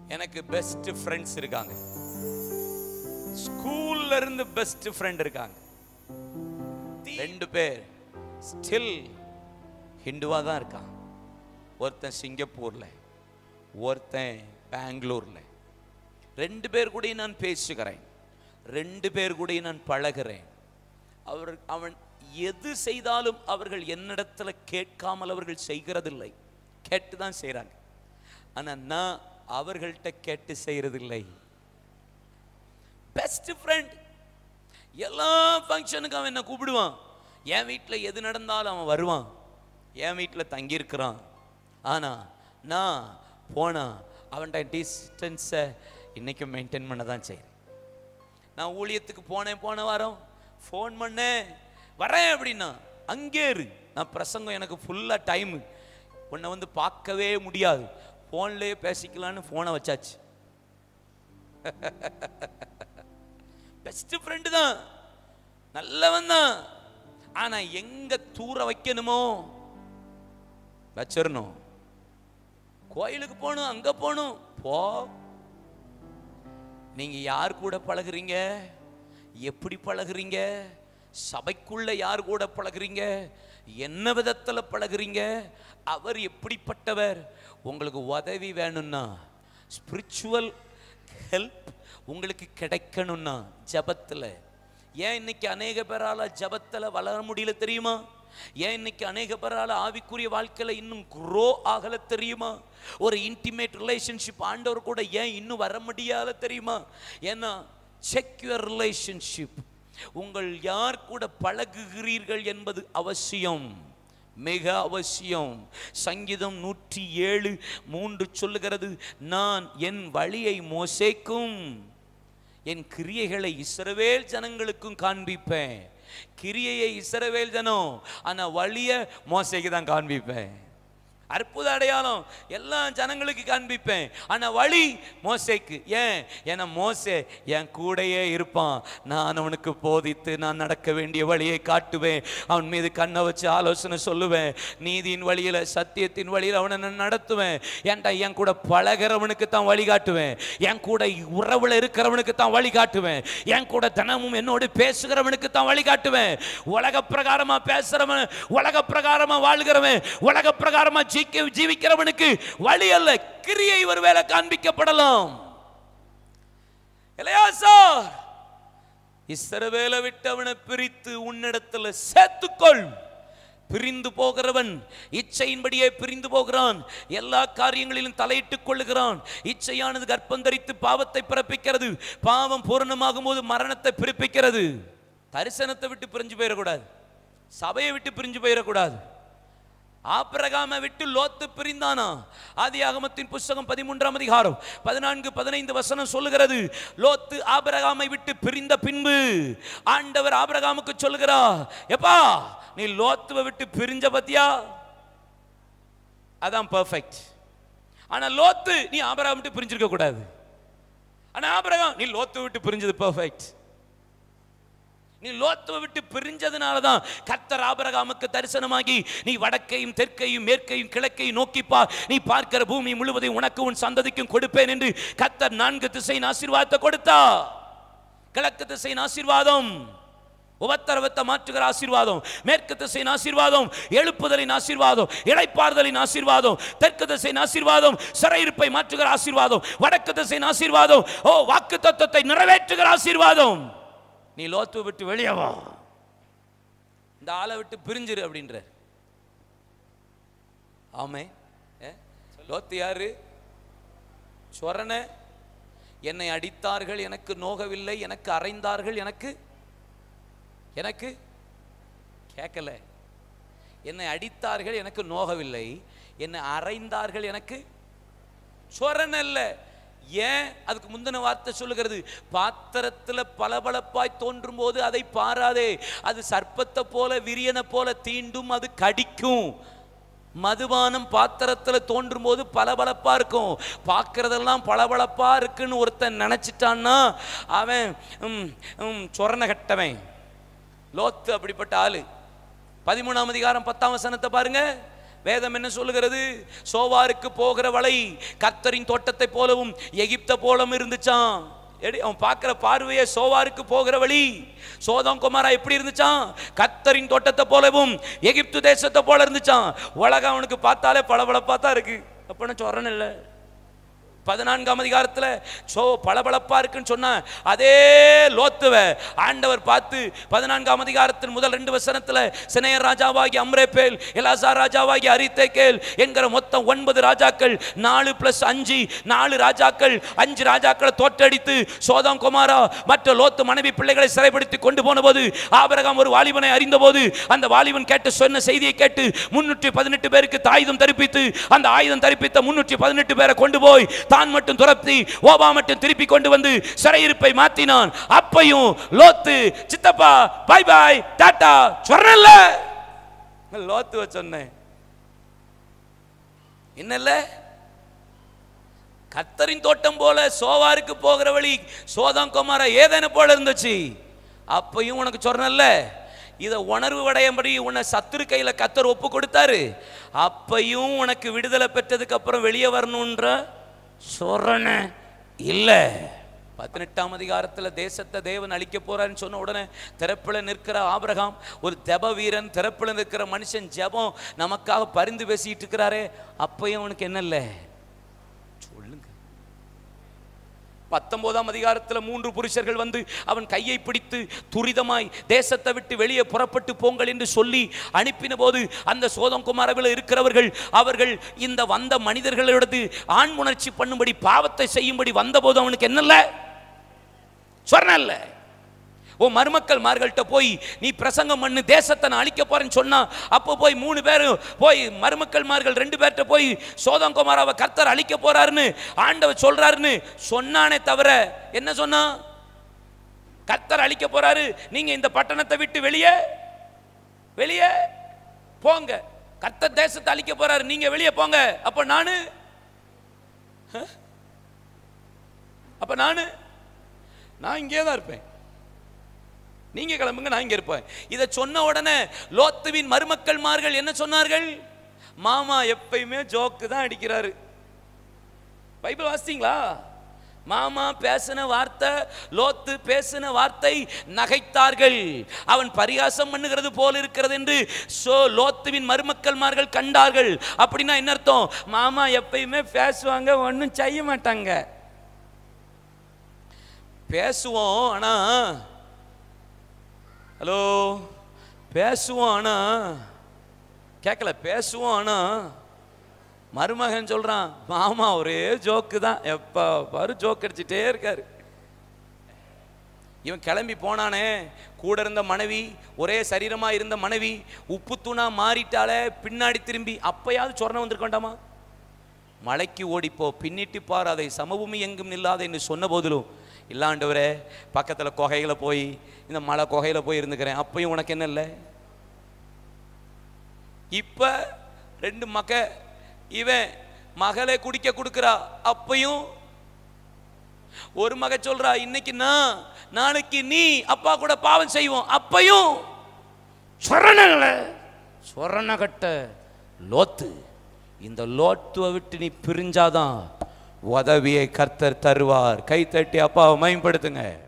எனக்கு best friends இருக்காங்க ஸ்கூல்ல இருந்து பெஸ்ட் ஃப்ரெண்ட் இருக்காங்க ரெண்டு பேர் ஸ்டில் ஹிந்துவா தான் இருக்கான் ஒருத்தன் சிங்கப்பூர்ல ஒருத்தன் பெங்களூர்ல ரெண்டு பேர் கூட நான் பேசுகிறேன் ரெண்டு பேர் கூட நான் பழகிறேன் அவர் அவன் எது செய்தாலும் அவர்கள் என்னிடத்துல கேட்காமல் அவர்கள் செய்கிறதில்லை கேட்டு தான் செய்கிறாங்க ஆனால் நான் அவர்கள்ட்ட கேட்டு செய்கிறதில்லை பெஸ்ட் ஃப்ரெண்ட் எல்லா ஃபங்க்ஷனுக்கும் அவன் என்ன கூப்பிடுவான் என் வீட்டில் எது நடந்தாலும் அவன் வருவான் என் வீட்டில் தங்கியிருக்கிறான் ஆனால் நான் போனா அவன்கிட்ட டிஸ்டன்ஸை இன்றைக்கும் மெயின்டைன் பண்ண தான் செய்கிறேன் நான் ஊழியத்துக்கு போனேன் போன வாரம் ஃபோன் பண்ணேன் வரேன் அப்படின்னா அங்கே இரு நான் பிரசங்கம் எனக்கு ஃபுல்லாக டைமு உன்னை வந்து பார்க்கவே முடியாது ஃபோன்லேயே பேசிக்கலான்னு ஃபோனை வச்சாச்சு பெஸ்ட் ஃப்ரெண்டு தான் நல்லவன் தான் ஆனா எங்க தூர வைக்கணுமோ வச்சிடணும் கோயிலுக்கு போகணும் அங்க போகணும் போ நீங்க யார் கூட பழகுறீங்க எப்படி பழகுறீங்க சபைக்குள்ள யார் கூட பழகுறீங்க என்ன விதத்துல பழகுறீங்க அவர் எப்படிப்பட்டவர் உங்களுக்கு உதவி வேணும்னா ஸ்பிரிச்சுவல் ஹெல்ப் உங்களுக்கு கிடைக்கணும்னா ஜபத்துல ஏன் இன்னைக்கு அநேக பேரால ஜபத்துல வளர முடியல தெரியுமா ஏன் இன்னைக்கு அநேக பேரால ஆவிக்குரிய வாழ்க்கையில இன்னும் குரோ ஆகல தெரியுமா ஒரு இன்டிமேட் ரிலேஷன்ஷிப் ஆண்டவர் கூட ஏன் இன்னும் வர முடியாத தெரியுமா ஏன்னா செக் யுவர் ரிலேஷன்ஷிப் உங்கள் யார் கூட பழகுகிறீர்கள் என்பது அவசியம் மிக அவசியம் சங்கீதம் நூற்றி ஏழு மூன்று சொல்லுகிறது நான் என் வழியை மோசேக்கும் என் கிரியைகளை இஸ்ரவேல் ஜனங்களுக்கும் காண்பிப்பேன் கிரியையை இஸ்ரவேல் ஜனம் ஆனா வழிய மோசைக்கு தான் காண்பிப்பேன் அற்புத அடையாளம் எல்லா ஜனங்களுக்கு காண்பிப்பேன் ஆனா வழி மோசைக்கு ஏன் ஏன்னா மோசே என் கூடையே இருப்பான் நான் அவனுக்கு போதித்து நான் நடக்க வேண்டிய வழியை காட்டுவேன் அவன் மீது கண்ணை வச்சு ஆலோசனை சொல்லுவேன் நீதியின் வழியில சத்தியத்தின் வழியில அவனை நான் நடத்துவேன் ஏன்டா என் கூட பழகிறவனுக்கு தான் வழி காட்டுவேன் என் கூட உறவுல இருக்கிறவனுக்கு தான் வழி காட்டுவேன் என் கூட தினமும் என்னோடு பேசுகிறவனுக்கு தான் வழி காட்டுவேன் உலக பிரகாரமா பேசுறவன் உலக பிரகாரமா வாழ்கிறவன் உலக பிரகாரமா ஜீக்க ஜீவிக்கிறவனுக்கு வழி அல்ல கிரியை ஒருவேளை காண்பிக்கப்படலாம் இளையாசார் இஸ்ரவேலை விட்டு அவனை பிரித்து உன்னிடத்துல சேர்த்துக்கொள் பிரிந்து போகிறவன் இச்சையின்படியே பிரிந்து போகிறான் எல்லா காரியங்களிலும் தலையிட்டுக் கொள்ளுகிறான் இச்சையானது கர்ப்பம் தரித்து பாவத்தை பிறப்பிக்கிறது பாவம் பூரணமாகும் போது மரணத்தை பிறப்பிக்கிறது தரிசனத்தை விட்டு பிரிஞ்சு போயிடக்கூடாது சபையை விட்டு பிரிஞ்சு போயிடக்கூடாது ஆபிரகாமை விட்டு லோத்து பிரிந்தானா ஆதி ஆகமத்தின் புஸ்தகம் பதிமூன்றாம் அதிகாரம் பதினான்கு பதினைந்து வசனம் சொல்லுகிறது லோத்து ஆபிரகாமை விட்டு பிரிந்த பின்பு ஆண்டவர் ஆபிரகாமுக்கு சொல்லுகிறா எப்பா நீ லோத்துவை விட்டு பிரிஞ்ச பத்தியா அதான் பர்ஃபெக்ட் ஆனா லோத்து நீ ஆபிரகாம் விட்டு பிரிஞ்சிருக்க கூடாது ஆனா ஆபிரகாம் நீ லோத்து விட்டு பிரிஞ்சது பர்ஃபெக்ட் நீ லோத்துவை விட்டு பிரிஞ்சதுனால தான் கர்த்தர் ஆபரகாமுக்கு தரிசனமாகி நீ வடக்கையும் தெற்கையும் மேற்கையும் கிழக்கையும் நோக்கி பார் நீ பார்க்கிற பூமி முழுவதையும் உனக்கு உன் சந்ததிக்கும் கொடுப்பேன் என்று கர்த்தர் நான்கு திசையின் ஆசீர்வாதத்தை கொடுத்தா கிழக்கு திசையின் ஆசீர்வாதம் உபத்தரவத்தை மாற்றுகிற ஆசீர்வாதம் மேற்கு திசையின் ஆசீர்வாதம் எழுப்புதலின் ஆசீர்வாதம் இளைப்பாறுதலின் ஆசீர்வாதம் தெற்கு திசையின் ஆசீர்வாதம் சிறையிருப்பை மாற்றுகிற ஆசீர்வாதம் வடக்கு திசையின் ஆசீர்வாதம் ஓ வாக்கு தத்துவத்தை நிறைவேற்றுகிற ஆசீர்வாதம் நீ லோத்து விட்டு வெளியே வா இந்த ஆளை விட்டு பிரிஞ்சிரு அப்படின்ற ஆமே ஏ? லோத்து யாரு சொரண என்னை அடித்தார்கள் எனக்கு நோகவில்லை எனக்கு அறைந்தார்கள் எனக்கு எனக்கு கேட்கல என்னை அடித்தார்கள் எனக்கு நோகவில்லை என்னை அறைந்தார்கள் எனக்கு சொரண இல்ல ஏன் அதுக்கு முந்தின வார்த்தை சொல்லுகிறது பாத்திரத்துல பளபளப்பாய் தோன்றும் போது அதை பாராதே அது சர்ப்பத்தை போல விரியனை போல தீண்டும் அது கடிக்கும் மதுபானம் பாத்திரத்துல தோன்றும் போது பளபளப்பா இருக்கும் பார்க்கறதெல்லாம் பளபளப்பா இருக்குன்னு ஒருத்தன் நினைச்சிட்டான்னா அவன் ம், ம், சொரண கட்டவன் லோத்து அப்படிப்பட்ட ஆளு பதிமூணாம் அதிகாரம் பத்தாம் வசனத்தை பாருங்க வேதம் என்ன சொல்லுகிறது சோவாருக்கு போகிற வழி கர்த்தரின் தோட்டத்தை போலவும் எகிப்த போலவும் இருந்துச்சாம் எடி அவன் பார்க்குற பார்வையே சோவாருக்கு போகிற வழி சோதம் குமாரா எப்படி இருந்துச்சான் கத்தரின் தோட்டத்தை போலவும் எகிப்து தேசத்தை போல இருந்துச்சான் உலகம் அவனுக்கு பார்த்தாலே பளபளப்பா தான் இருக்கு அப்படின்னு சொல்றேன்னு இல்லை பதினான்காம் அதிகாரத்தில் சோ பளபளப்பா இருக்குன்னு சொன்ன அதே லோத்துவ ஆண்டவர் பார்த்து பதினான்காம் அதிகாரத்தின் முதல் ரெண்டு வசனத்தில் சினையர் ராஜாவாகி அம்ரேபேல் எலாசா ராஜாவாகி அரித்தேக்கேல் என்கிற மொத்தம் ஒன்பது ராஜாக்கள் நாலு பிளஸ் அஞ்சு நாலு ராஜாக்கள் அஞ்சு ராஜாக்களை தோற்றடித்து சோதம் குமாரா மற்ற லோத்து மனைவி பிள்ளைகளை சிறைப்படுத்தி கொண்டு போன போது ஆபரகம் ஒரு வாலிபனை அறிந்தபோது அந்த வாலிபன் கேட்டு சொன்ன செய்தியை கேட்டு முன்னூற்றி பதினெட்டு பேருக்கு ஆயுதம் தரிப்பித்து அந்த ஆயுதம் தரிப்பித்த முன்னூற்றி பதினெட்டு பேரை கொண்டு போய் தான் மட்டும் துரத்தி ஓபா மட்டும் திருப்பி கொண்டு வந்து சிறையிருப்பை மாத்தினான் அப்பையும் லோத்து சித்தப்பா பாய் பாய் டாட்டா சொன்னல லோத்துவ சொன்னேன் என்னல்ல கத்தரின் தோட்டம் போல சோவாருக்கு போகிற வழி சோதம் குமார ஏதேன போல இருந்துச்சு அப்பையும் உனக்கு சொன்னல இதை உணர்வு அடையும்படி உன்னை சத்துரு கையில கத்தர் ஒப்பு கொடுத்தாரு அப்பையும் உனக்கு விடுதலை பெற்றதுக்கு அப்புறம் வெளியே வரணுன்ற சொரண இல்லை பதினெட்டாம் அதிகாரத்தில் தேசத்தை தேவன் அழிக்க போறான்னு சொன்ன உடனே திறப்பில் நிற்கிற ஆபிரகாம் ஒரு ஜெப வீரன் திறப்பில் நிற்கிற மனுஷன் ஜெபம் நமக்காக பரிந்து பேசிட்டு இருக்கிறாரே அப்பயும் அவனுக்கு என்ன இல்லை சொல்லுங்க பத்தொன்பதாம் அதிகாரத்தில் மூன்று புருஷர்கள் வந்து அவன் கையை பிடித்து துரிதமாய் தேசத்தை விட்டு வெளியே புறப்பட்டு போங்கள் என்று சொல்லி அனுப்பின போது அந்த சோதம் குமாரவில் இருக்கிறவர்கள் அவர்கள் இந்த வந்த மனிதர்களோடது ஆண் உணர்ச்சி பண்ணும்படி பாவத்தை செய்யும்படி வந்தபோது அவனுக்கு என்னல்ல சொன்னல்ல ஓ மருமக்கள் மார்கள்ட்ட போய் நீ பிரசங்கம் பண்ணு தேசத்தை நான் அழிக்க போறேன்னு சொன்னா அப்போ போய் மூணு பேரும் போய் மருமக்கள் மார்கள் ரெண்டு பேர்கிட்ட போய் சோதங்குமாராவை கர்த்தர் அழிக்க போறாருன்னு ஆண்டவர் சொல்றாருன்னு சொன்னானே தவிர என்ன சொன்னா கர்த்தர் அழிக்க போறாரு நீங்க இந்த பட்டணத்தை விட்டு வெளியே வெளியே போங்க கர்த்தர் தேசத்தை அழிக்க போறாரு நீங்க வெளியே போங்க அப்ப நானு ஹ? அப்ப நானு நான் இங்கே தான் இருப்பேன் நீங்க கிளம்புங்க நான் இங்க இருப்பேன் இதை சொன்ன உடனே லோத்துவின் மருமக்கள்மார்கள் என்ன சொன்னார்கள் மாமா எப்பயுமே ஜோக்கு தான் அடிக்கிறாரு பைபிள் வாசித்தீங்களா மாமா பேசின வார்த்தை லோத்து பேசின வார்த்தை நகைத்தார்கள் அவன் பரிகாசம் பண்ணுகிறது போல் இருக்கிறது என்று சோ லோத்துவின் மருமக்கள்மார்கள் கண்டார்கள் அப்படின்னா என்ன அர்த்தம் மாமா எப்பயுமே பேசுவாங்க ஒன்றும் செய்ய மாட்டாங்க பேசுவோம் ஆனா ஹலோ பேசுவோம் ஆனா கேட்கல பேசுவோம் ஆனா மருமகன் சொல்றான் மாமா ஒரே ஜோக்கு தான் எப்ப பாரு ஜோக் அடிச்சுட்டே இருக்காரு இவன் கிளம்பி போனானே கூட இருந்த மனைவி ஒரே சரீரமா இருந்த மனைவி உப்பு தூணா மாறிட்டாலே பின்னாடி திரும்பி அப்பயாவது சொரணம் வந்திருக்கோண்டாமா மலைக்கு ஓடிப்போ பின்னிட்டு பார் அதை சமபூமி எங்கும் நில்லாத என்று சொன்ன போதிலும் இல்லாண்டவரே பக்கத்தில் குகையில போய் இந்த மலை குகையில போய் இருந்துக்கிறேன் அப்பயும் உனக்கு என்ன இல்லை இப்ப ரெண்டு மக இவன் மகளை குடிக்க கொடுக்கிறா அப்பயும் ஒரு மக சொல்றா இன்னைக்கு நான் நாளைக்கு நீ அப்பா கூட பாவம் செய்வோம் அப்பயும் சொரணங்கள சொரணகட்ட லோத்து இந்த லோத்துவை விட்டு நீ பிரிஞ்சாதான் உதவியை கர்த்தர் தருவார் கை தட்டி அப்பாவை மயம்படுத்துங்க